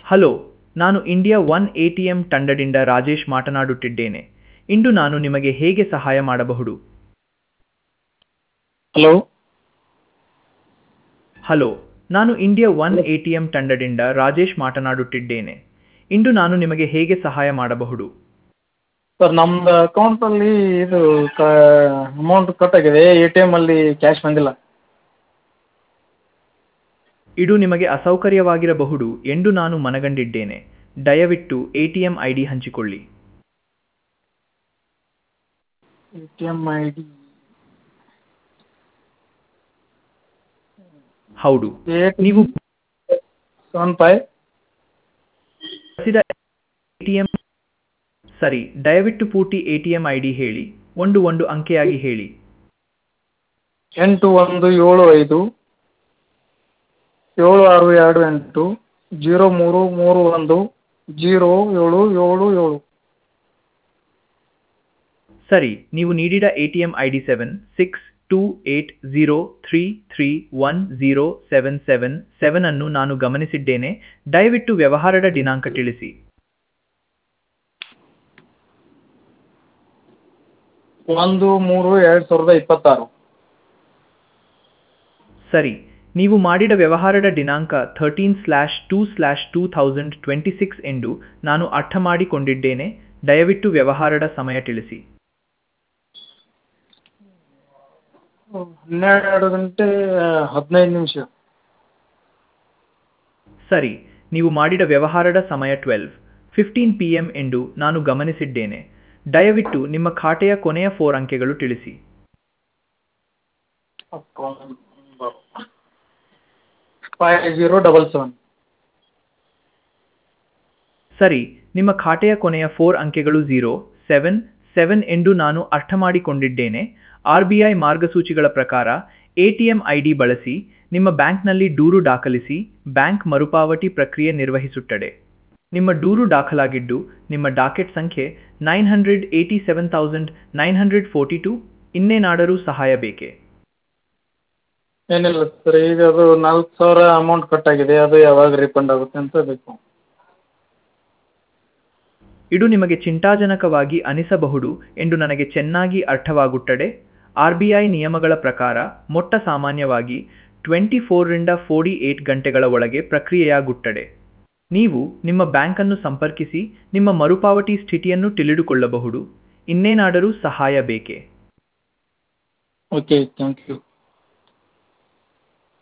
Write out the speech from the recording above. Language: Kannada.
ಹಲೋ ನಾನು India one A T M ತಂಡದಿಂದ ರಾಜೇಶ್ ಮಾತನಾಡುತ್ತಿದ್ದೇನೆ ಇಂದು ನಾನು ನಿಮಗೆ ಹೇಗೆ ಸಹಾಯ ಮಾಡಬಹುದು ಹಲೋ ಹಲೋ ನಾನು India one A T M ತಂಡದಿಂದ ರಾಜೇಶ್ ಮಾತನಾಡುತ್ತಿದ್ದೇನೆ ಇಂದು ನಾನು ನಿಮಗೆ ಹೇಗೆ ಸಹಾಯ ಮಾಡಬಹುದು ಸರ್ ನಮ್ಮದು ಅಕೌಂಟಲ್ಲಿ ಇದು ಕ ಅಮೌಂಟ್ ಕಟ್ ಆಗಿದೆ ಎ ಟಿ ಎಮ್ಮಲ್ಲಿ ಕ್ಯಾಶ್ ಬಂದಿಲ್ಲ ಇದು ನಿಮಗೆ ಅಸೌಕರ್ಯವಾಗಿರಬಹುದು ಎಂದು ನಾನು ಮನಗಂಡಿದ್ದೇನೆ ದಯವಿಟ್ಟು A T M I D ಹಂಚಿಕೊಳ್ಳಿ A T M I D ಹೌದು ಏಟ್ ನೀವು ಸೆವೆನ್ ಫೈವ್ ಬಳಸಿದ ಎಟಿಎಂ ಸರಿ ದಯವಿಟ್ಟು ಪೂರ್ತಿ A T M I D ಹೇಳಿ ಒಂದು ಒಂದು ಅಂಕೆಯಾಗಿ ಹೇಳಿ ಎಂಟು ಒಂದು ಏಳು ಐದು ಏಳು ಆರು ಎರಡು ಎಂಟು ಜೀರೋ ಮೂರು ಮೂರು ಒಂದು ಜೀರೋ ಏಳು ಏಳು ಏಳು ಸರಿ ನೀವು ನೀಡಿದ A T M I D seven six two eight zero three three one zero seven seven seven ಅನ್ನು ನಾನು ಗಮನಿಸಿದ್ದೇನೆ ದಯವಿಟ್ಟು ವ್ಯವಹಾರದ ದಿನಾಂಕ ತಿಳಿಸಿ ಒಂದು ಮೂರು ಎರಡು ಸಾವಿರದ ಇಪ್ಪತ್ತಾರು ಸರಿ ನೀವು ಮಾಡಿದ ವ್ಯವಹಾರದ ದಿನಾಂಕ thirteen slash two slash two thousand twenty six ಎಂದು ನಾನು ಅರ್ಥ ಮಾಡಿಕೊಂಡಿದ್ದೇನೆ ದಯವಿಟ್ಟು ವ್ಯವಹಾರದ ಸಮಯ ತಿಳಿಸಿ ಹನ್ನೆರಡು ಗಂಟೆ ಹದಿನೈದು ನಿಮಿಷ ಸರಿ ನೀವು ಮಾಡಿದ ವ್ಯವಹಾರದ ಸಮಯ ಟ್ವೆಲ್ವ್ ಫಿಫ್ಟೀನ್ ಪಿ ಎಂ ಎಂದು ನಾನು ಗಮನಿಸಿದ್ದೇನೆ ದಯವಿಟ್ಟು ನಿಮ್ಮ ಖಾತೆಯ ಕೊನೆಯ ಫೋರ್ ಅಂಕೆಗಳು ತಿಳಿಸಿ ಫೈವ್ ಜೀರೋ ಡಬಲ್ ಸೆವೆನ್ ಸರಿ ನಿಮ್ಮ ಖಾತೆಯ ಕೊನೆಯ ಫೋರ್ ಅಂಕೆಗಳು ಝೀರೋ ಸೆವೆನ್ ಸೆವೆನ್ ಎಂದು ನಾನು ಅರ್ಥ ಮಾಡಿಕೊಂಡಿದ್ದೇನೆ ಆರ್ ಬಿ ಐ ಮಾರ್ಗಸೂಚಿಗಳ ಪ್ರಕಾರ A T M I D ಬಳಸಿ ನಿಮ್ಮ ಬ್ಯಾಂಕ್ನಲ್ಲಿ ದೂರು ದಾಖಲಿಸಿ ಬ್ಯಾಂಕ್ ಮರುಪಾವತಿ ಪ್ರಕ್ರಿಯೆ ನಿರ್ವಹಿಸುತ್ತದೆ ನಿಮ್ಮ ದೂರು ದಾಖಲಾಗಿದ್ದು ನಿಮ್ಮ ಡಾಕೆಟ್ ಸಂಖ್ಯೆ nine hundred eighty seven thousand nine hundred forty two ಇನ್ನೇನಾದರೂ ಸಹಾಯ ಬೇಕೇ ಏನಿಲ್ಲ ಸರ್ ಈಗ ಅದು ನಾಲ್ಕು ಸಾವಿರ ಅಮೌಂಟ್ ಕಟ್ ಆಗಿದೆ ಅದು ಯಾವಾಗ ರೀಫಂಡ್ ಆಗುತ್ತೆ ಅಂತ ಬೇಕು ಇದು ನಿಮಗೆ ಚಿಂತಾಜನಕವಾಗಿ ಅನಿಸಬಹುದು ಎಂದು ನನಗೆ ಚೆನ್ನಾಗಿ ಅರ್ಥವಾಗುತ್ತದೆ ಆರ್ ಬಿ ಐ ನಿಯಮಗಳ ಪ್ರಕಾರ ಮೊಟ್ಟ ಸಾಮಾನ್ಯವಾಗಿ ಟ್ವೆಂಟಿ ಫೋರ್ರಿಂದ ಫೋರ್ಟಿ ಏಟ್ ಗಂಟೆಗಳ ಒಳಗೆ ಪ್ರಕ್ರಿಯೆಯಾಗುತ್ತದೆ ನೀವು ನಿಮ್ಮ ಬ್ಯಾಂಕನ್ನು ಸಂಪರ್ಕಿಸಿ ನಿಮ್ಮ ಮರುಪಾವತಿ ಸ್ಥಿತಿಯನ್ನು ತಿಳಿದುಕೊಳ್ಳಬಹುದು ಇನ್ನೇನಾದರೂ ಸಹಾಯ ಬೇಕೇ ಓಕೆ ಥ್ಯಾಂಕ್ ಯು